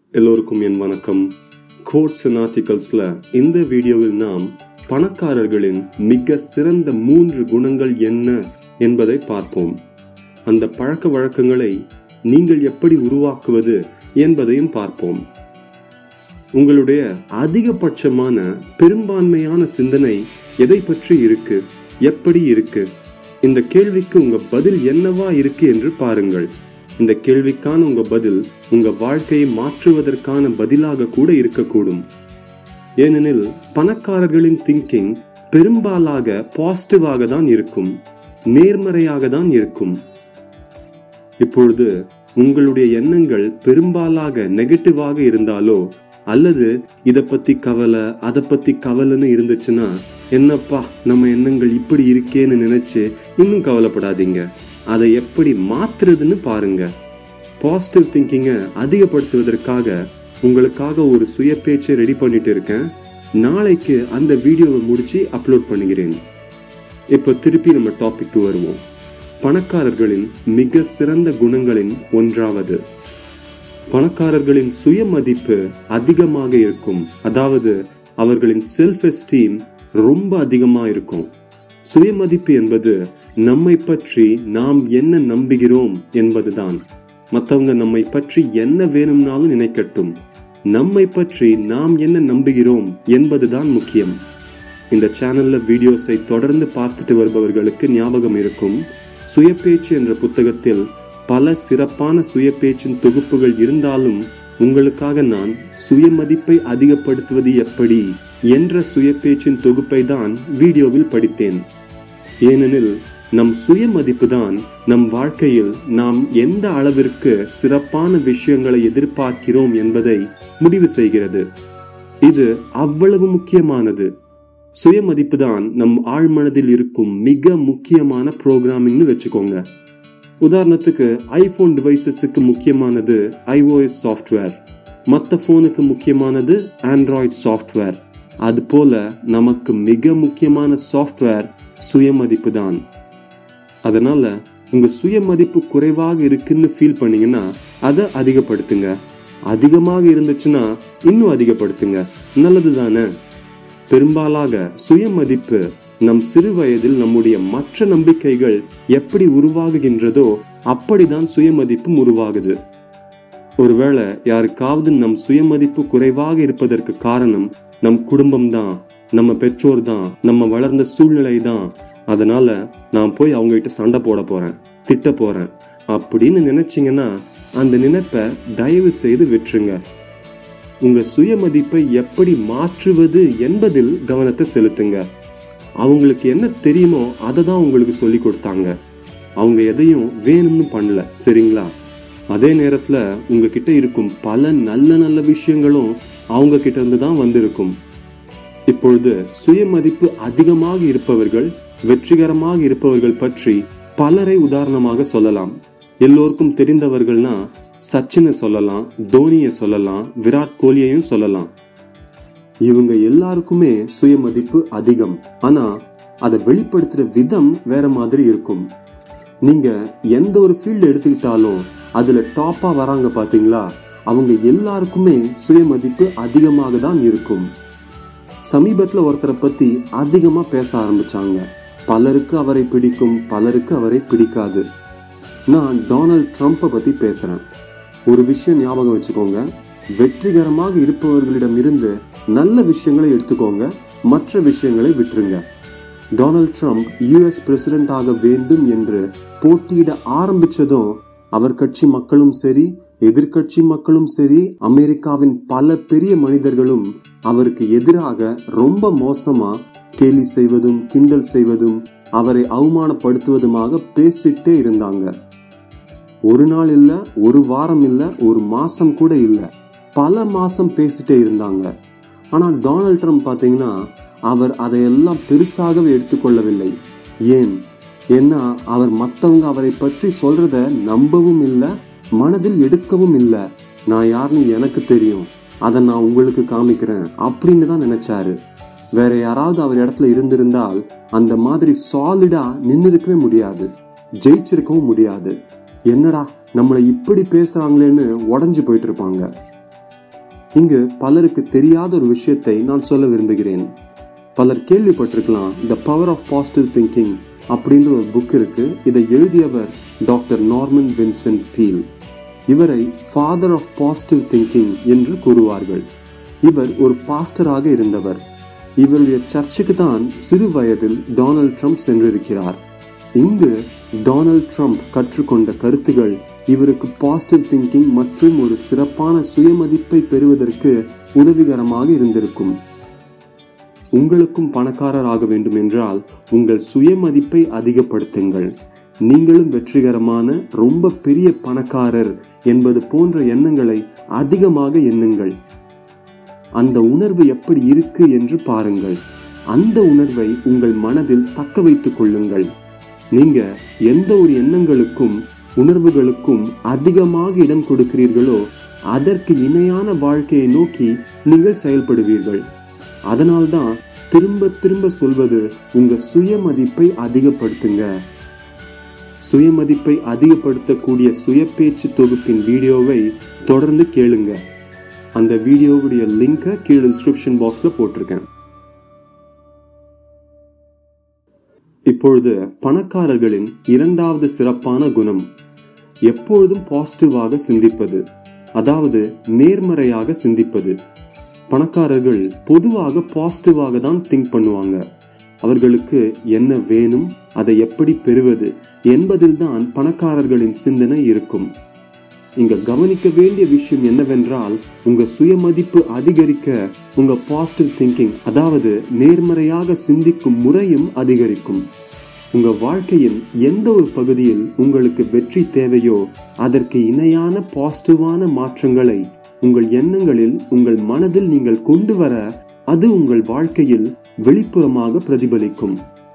எல்லோருக்கும் என் வணக்கம் quotes and ஆர்டிகல்ஸ்ல இந்த வீடியோவில் நாம் பணக்காரர்களின் மிக சிறந்த மூன்று குணங்கள் என்ன என்பதை பார்ப்போம் அந்த பழக்க வழக்கங்களை நீங்கள் எப்படி உருவாக்குவது என்பதையும் பார்ப்போம் உங்களுடைய அதிகபட்சமான பெரும்பான்மையான சிந்தனை எதை பற்றி இருக்கு எப்படி இருக்கு இந்த கேள்விக்கு உங்க பதில் என்னவா இருக்கு என்று பாருங்கள் இந்த கேள்விக்கான உங்க பதில் உங்க வாழ்க்கையை மாற்றுவதற்கான பதிலாக கூட இருக்கக்கூடும் ஏனெனில் பணக்காரர்களின் திங்கிங் பெரும்பாலாக பாசிட்டிவாக தான் இருக்கும் நேர்மறையாக தான் இருக்கும் இப்பொழுது உங்களுடைய எண்ணங்கள் பெரும்பாலாக நெகட்டிவாக இருந்தாலோ அல்லது இத பத்தி கவலை அதை பத்தி கவலைன்னு இருந்துச்சுன்னா என்னப்பா நம்ம எண்ணங்கள் இப்படி இருக்கேன்னு நினைச்சு இன்னும் கவலைப்படாதீங்க அதை எப்படி மாத்துறதுன்னு பாருங்க பாசிட்டிவ் திங்கிங்கை அதிகப்படுத்துவதற்காக உங்களுக்காக ஒரு சுய பேச்சை ரெடி பண்ணிட்டு இருக்கேன் நாளைக்கு அந்த வீடியோவை முடிச்சு அப்லோட் பண்ணுகிறேன் இப்போ திருப்பி நம்ம டாபிக்கு வருவோம் பணக்காரர்களின் மிக சிறந்த குணங்களின் ஒன்றாவது பணக்காரர்களின் சுய மதிப்பு அதிகமாக இருக்கும் அதாவது அவர்களின் செல்ஃப் எஸ்டீம் ரொம்ப அதிகமா இருக்கும் சுய மதிப்பு என்பது நம்மை பற்றி நாம் என்ன நம்புகிறோம் என்பதுதான் மற்றவங்க நம்மை பற்றி என்ன வேணும்னாலும் நினைக்கட்டும் நம்மை பற்றி நாம் என்ன நம்புகிறோம் என்பதுதான் முக்கியம் இந்த சேனல்ல வீடியோஸை தொடர்ந்து பார்த்துட்டு வருபவர்களுக்கு ஞாபகம் இருக்கும் சுய பேச்சு என்ற புத்தகத்தில் பல சிறப்பான சுய பேச்சின் தொகுப்புகள் இருந்தாலும் உங்களுக்காக நான் சுய மதிப்பை அதிகப்படுத்துவது எப்படி என்ற சுய பேச்சின் தொகுப்பை தான் வீடியோவில் படித்தேன் ஏனெனில் நம் சுய மதிப்பு தான் நம் வாழ்க்கையில் நாம் எந்த அளவிற்கு சிறப்பான விஷயங்களை எதிர்பார்க்கிறோம் என்பதை முடிவு செய்கிறது இது அவ்வளவு முக்கியமானது சுய மதிப்பு தான் நம் ஆழ்மனதில் இருக்கும் மிக முக்கியமான ப்ரோக்ராமிங்னு வச்சுக்கோங்க உதாரணத்துக்கு ஐபோன் டிவைசஸுக்கு முக்கியமானது ஐஓஎஸ் சாஃப்ட்வேர் மற்ற ஃபோனுக்கு முக்கியமானது ஆண்ட்ராய்ட் சாஃப்ட்வேர் அது போல நமக்கு மிக முக்கியமான சாஃப்ட்வேர் சுயமதிப்பு தான் அதனால உங்க சுயமதிப்பு குறைவாக இருக்குன்னு ஃபீல் பண்ணீங்கன்னா அதை அதிகப்படுத்துங்க அதிகமாக இருந்துச்சுன்னா இன்னும் அதிகப்படுத்துங்க நல்லது தானே பெரும்பாலாக சுயமதிப்பு நம் சிறு வயதில் நம்முடைய மற்ற நம்பிக்கைகள் எப்படி உருவாகுகின்றதோ அப்படிதான் சுயமதிப்பும் உருவாகுது ஒருவேளை யாருக்காவது நம் சுயமதிப்பு குறைவாக இருப்பதற்கு காரணம் நம் குடும்பம் தான் நம்ம பெற்றோர் தான் நம்ம வளர்ந்த சூழ்நிலை தான் அதனால நான் போய் அவங்க கிட்ட சண்டை போட போறேன் திட்ட போறேன் அப்படின்னு நினைச்சீங்கன்னா அந்த நினைப்பை தயவு செய்து விட்டுருங்க உங்க சுயமதிப்பை எப்படி மாற்றுவது என்பதில் கவனத்தை செலுத்துங்க அவங்களுக்கு என்ன தெரியுமோ அதை தான் உங்களுக்கு சொல்லி கொடுத்தாங்க அவங்க எதையும் வேணும்னு பண்ணல சரிங்களா அதே நேரத்துல உங்ககிட்ட இருக்கும் பல நல்ல நல்ல விஷயங்களும் அவங்க கிட்ட இருந்து தான் வந்திருக்கும் இப்பொழுது சுயமதிப்பு அதிகமாக இருப்பவர்கள் வெற்றிகரமாக இருப்பவர்கள் பற்றி பலரை உதாரணமாக சொல்லலாம் எல்லோருக்கும் தெரிந்தவர்கள்னா சச்சினை சொல்லலாம் தோனியை சொல்லலாம் விராட் கோலியையும் சொல்லலாம் இவங்க எல்லாருக்குமே சுயமதிப்பு அதிகம் ஆனா அதை வெளிப்படுத்துற விதம் வேற மாதிரி இருக்கும் நீங்க எந்த ஒரு ஃபீல்டு எடுத்துக்கிட்டாலும் அதுல டாப்பா வராங்க பாத்தீங்களா அவங்க எல்லாருக்குமே சுயமதிப்பு அதிகமாக தான் இருக்கும் சமீபத்துல ஒருத்தரை பத்தி அதிகமா பேச ஆரம்பிச்சாங்க பலருக்கு அவரை பிடிக்கும் பலருக்கு அவரை பிடிக்காது நான் டொனால்ட் ட்ரம்ப்பை பத்தி பேசுறேன் ஒரு விஷயம் ஞாபகம் வச்சுக்கோங்க வெற்றிகரமாக இருப்பவர்களிடம் இருந்து நல்ல விஷயங்களை எடுத்துக்கோங்க மற்ற விஷயங்களை விட்டுருங்க டொனால்ட் ட்ரம்ப் யுஎஸ் பிரசிடென்ட் ஆக வேண்டும் என்று போட்டியிட ஆரம்பிச்சதும் அவர் கட்சி மக்களும் சரி எதிர்கட்சி மக்களும் சரி அமெரிக்காவின் பல பெரிய மனிதர்களும் அவருக்கு எதிராக ரொம்ப மோசமா கேலி செய்வதும் கிண்டல் செய்வதும் அவரை அவமானப்படுத்துவதுமாக பேசிட்டே இருந்தாங்க ஒரு நாள் இல்ல ஒரு வாரம் இல்ல ஒரு மாசம் கூட இல்ல பல மாசம் பேசிட்டே இருந்தாங்க ஆனா டொனால்ட் ட்ரம்ப் பாத்தீங்கன்னா அவர் அதையெல்லாம் பெருசாகவே எடுத்துக்கொள்ளவில்லை ஏன் ஏன்னா அவர் மற்றவங்க அவரை பற்றி சொல்றத நம்பவும் இல்லை மனதில் எடுக்கவும் இல்லை நான் யாருன்னு எனக்கு தெரியும் அதை நான் உங்களுக்கு காமிக்கிறேன் அப்படின்னு தான் நினைச்சாரு வேற யாராவது அவர் இடத்துல இருந்திருந்தால் அந்த மாதிரி சாலிடா நின்று இருக்கவே முடியாது ஜெயிச்சிருக்கவும் முடியாது என்னடா நம்மளை இப்படி பேசுறாங்களேன்னு உடஞ்சு போயிட்டு இருப்பாங்க இங்கு பலருக்கு தெரியாத ஒரு விஷயத்தை நான் சொல்ல விரும்புகிறேன் பலர் கேள்விப்பட்டிருக்கலாம் the power of positive thinking அப்படின்ற ஒரு புக் இருக்கு இதை எழுதியவர் டாக்டர் நார்மன் வின்சென்ட் பீல் இவரை ஃபாதர் ஆஃப் பாசிட்டிவ் திங்கிங் என்று கூறுவார்கள் இவர் ஒரு பாஸ்டராக இருந்தவர் இவருடைய சர்ச்சுக்கு தான் சிறு வயதில் டொனால்ட் ட்ரம்ப் சென்றிருக்கிறார் இங்கு டொனால்ட் ட்ரம்ப் கற்றுக்கொண்ட கருத்துகள் இவருக்கு பாசிட்டிவ் திங்கிங் மற்றும் ஒரு சிறப்பான சுயமதிப்பை பெறுவதற்கு உதவிகரமாக இருந்திருக்கும் உங்களுக்கும் பணக்காரர் ஆக வேண்டும் என்றால் உங்கள் சுயமதிப்பை அதிகப்படுத்துங்கள் நீங்களும் வெற்றிகரமான ரொம்ப பெரிய பணக்காரர் என்பது போன்ற எண்ணங்களை அதிகமாக எண்ணுங்கள் அந்த உணர்வு எப்படி இருக்கு என்று பாருங்கள் அந்த உணர்வை உங்கள் மனதில் தக்க வைத்துக் கொள்ளுங்கள் நீங்க எந்த ஒரு எண்ணங்களுக்கும் உணர்வுகளுக்கும் அதிகமாக இடம் கொடுக்கிறீர்களோ அதற்கு இணையான வாழ்க்கையை நோக்கி நீங்கள் செயல்படுவீர்கள் அதனால்தான் திரும்ப திரும்ப சொல்வது உங்க சுயமதிப்பை அதிகப்படுத்துங்க சுயமதிப்பை அதிகப்படுத்தக்கூடிய சுய பேச்சு தொகுப்பின் வீடியோவை தொடர்ந்து கேளுங்க அந்த வீடியோவுடைய லிங்கை கீழே டிஸ்கிரிப்ஷன் பாக்ஸ்ல போட்டிருக்கேன் இப்பொழுது பணக்காரர்களின் இரண்டாவது சிறப்பான குணம் எப்பொழுதும் பாசிட்டிவாக சிந்திப்பது அதாவது நேர்மறையாக சிந்திப்பது பணக்காரர்கள் பொதுவாக பாசிட்டிவாக தான் திங்க் பண்ணுவாங்க அவர்களுக்கு என்ன வேணும் அதை எப்படி பெறுவது என்பதில்தான் பணக்காரர்களின் சிந்தனை இருக்கும் இங்க கவனிக்க வேண்டிய விஷயம் என்னவென்றால் உங்க சுயமதிப்பு அதிகரிக்க உங்க பாசிட்டிவ் திங்கிங் அதாவது நேர்மறையாக சிந்திக்கும் முறையும் அதிகரிக்கும் உங்க வாழ்க்கையின் எந்த ஒரு பகுதியில் உங்களுக்கு வெற்றி தேவையோ அதற்கு இணையான பாசிட்டிவான மாற்றங்களை உங்கள் எண்ணங்களில் உங்கள் மனதில் நீங்கள் கொண்டு வர அது உங்கள் வாழ்க்கையில் வெளிப்புறமாக பிரதிபலிக்கும்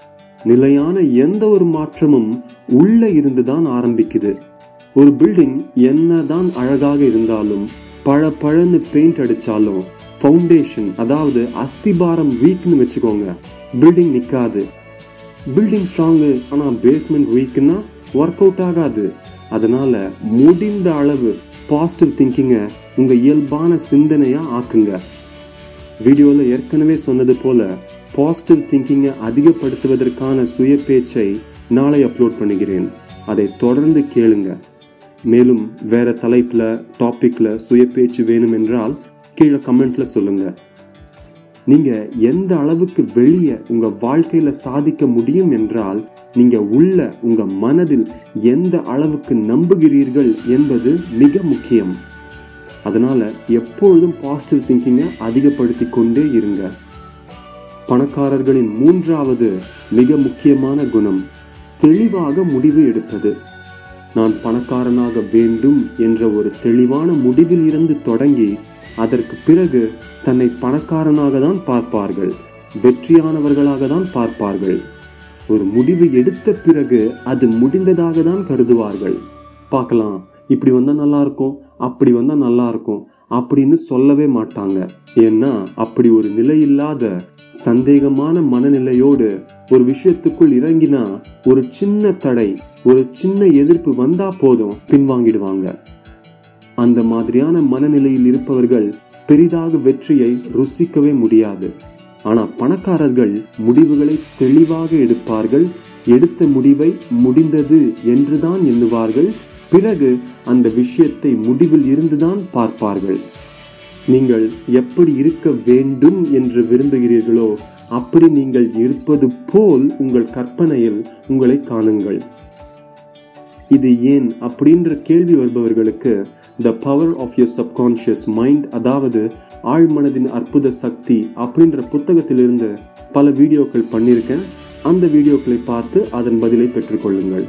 நிலையான எந்த ஒரு மாற்றமும் உள்ள இருந்துதான் ஆரம்பிக்குது ஒரு பில்டிங் என்னதான் அழகாக இருந்தாலும் பழ பழன்னு பெயிண்ட் அடிச்சாலும் ஃபவுண்டேஷன் அதாவது அஸ்திபாரம் வீக்னு வச்சுக்கோங்க பில்டிங் நிக்காது பில்டிங் ஸ்ட்ராங்கு ஆனா பேஸ்மெண்ட் வீக்னா ஒர்க் அவுட் ஆகாது அதனால முடிந்த அளவு பாசிட்டிவ் திங்கிங்கை உங்க இயல்பான சிந்தனையா ஆக்குங்க வீடியோவில் ஏற்கனவே சொன்னது போல பாசிட்டிவ் திங்கிங்கை அதிகப்படுத்துவதற்கான சுய பேச்சை நாளை அப்லோட் பண்ணுகிறேன் அதை தொடர்ந்து கேளுங்க மேலும் வேற தலைப்புல டாபிக்ல சுய பேச்சு வேணும் என்றால் கீழே கமெண்ட்ல சொல்லுங்க நீங்க எந்த அளவுக்கு வெளியே உங்க வாழ்க்கையில சாதிக்க முடியும் என்றால் நீங்க உள்ள உங்க மனதில் எந்த அளவுக்கு நம்புகிறீர்கள் என்பது மிக முக்கியம் அதனால எப்பொழுதும் பாசிட்டிவ் திங்கிங்கை அதிகப்படுத்தி கொண்டே இருங்க பணக்காரர்களின் மூன்றாவது மிக முக்கியமான குணம் தெளிவாக முடிவு எடுப்பது நான் பணக்காரனாக வேண்டும் என்ற ஒரு தெளிவான முடிவில் இருந்து தொடங்கி அதற்கு பிறகு தன்னை பணக்காரனாக தான் பார்ப்பார்கள் வெற்றியானவர்களாக தான் பார்ப்பார்கள் ஒரு முடிவு எடுத்த பிறகு அது முடிந்ததாக தான் கருதுவார்கள் பார்க்கலாம் இப்படி வந்தா நல்லா இருக்கும் அப்படி வந்தா நல்லா இருக்கும் அப்படின்னு சொல்லவே மாட்டாங்க ஏன்னா அப்படி ஒரு நிலை இல்லாத சந்தேகமான மனநிலையோடு ஒரு விஷயத்துக்குள் இறங்கினா ஒரு சின்ன தடை ஒரு சின்ன எதிர்ப்பு வந்தா போதும் பின்வாங்கிடுவாங்க அந்த மாதிரியான மனநிலையில் இருப்பவர்கள் பெரிதாக வெற்றியை ருசிக்கவே முடியாது ஆனா பணக்காரர்கள் முடிவுகளை தெளிவாக எடுப்பார்கள் எடுத்த முடிவை முடிந்தது என்றுதான் எண்ணுவார்கள் பிறகு அந்த விஷயத்தை முடிவில் இருந்துதான் பார்ப்பார்கள் நீங்கள் எப்படி இருக்க வேண்டும் என்று விரும்புகிறீர்களோ அப்படி நீங்கள் இருப்பது போல் உங்கள் கற்பனையில் உங்களை காணுங்கள் இது ஏன் அப்படின்ற கேள்வி வருபவர்களுக்கு the power of your subconscious mind அதாவது ஆழ்மனதின் அற்புத சக்தி அப்படின்ற புத்தகத்திலிருந்து பல வீடியோக்கள் பண்ணியிருக்கேன் அந்த வீடியோக்களை பார்த்து அதன் பதிலை பெற்றுக்கொள்ளுங்கள்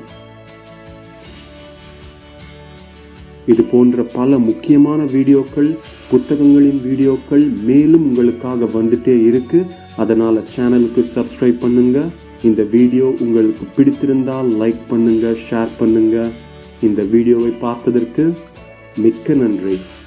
இது போன்ற பல முக்கியமான வீடியோக்கள் புத்தகங்களின் வீடியோக்கள் மேலும் உங்களுக்காக வந்துட்டே இருக்கு அதனால சேனலுக்கு சப்ஸ்கிரைப் பண்ணுங்க இந்த வீடியோ உங்களுக்கு பிடித்திருந்தால் லைக் பண்ணுங்க ஷேர் பண்ணுங்க இந்த வீடியோவை பார்த்ததற்கு மிக்க நன்றி